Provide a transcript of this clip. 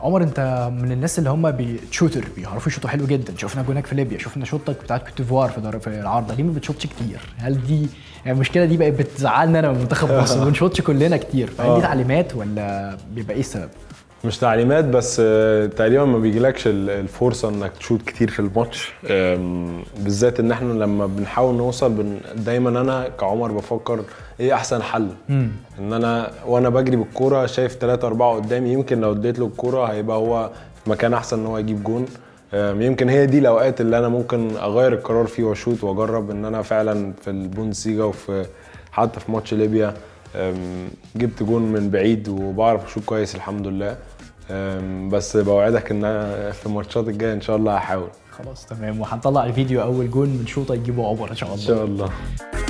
عمر انت من الناس اللي هم بتشوتر بيعرفوا يشوطوا حلو جدا شفنا جونك في ليبيا شفنا شوطك بتاعت كوت ديفوار في در- في العارضه ليه ما بتشوطش كتير هل دي يعني المشكله دي بقت بتزعلنا انا من منتخب مصر ما بنشوطش كلنا كتير فهل دي آه. تعليمات ولا بيبقى ايه السبب مش تعليمات بس آه، تقريبا ما بيجيلكش ال- الفرصه انك تشوت كتير في الماتش آم، بالذات ان احنا لما بنحاول نوصل بن دايما انا كعمر بفكر ايه احسن حل ان انا وانا بجري بالكوره شايف ثلاثة أربعة قدامي يمكن لو اديت له الكوره هيبقى هو في مكان احسن ان هو يجيب جون آم، يمكن هي دي الاوقات اللي انا ممكن اغير القرار فيه واشوت واجرب ان انا فعلا في البوندسليجا وفي حتى في ماتش ليبيا آم، جبت جون من بعيد وبعرف اشوط كويس الحمد لله أم، بس بوعدك ان أنا في الماتشات الجايه ان شاء الله هحاول خلاص تمام وهنطلع الفيديو اول جون من شوطه يجيبه عمر ان شاء ان الله شاء الله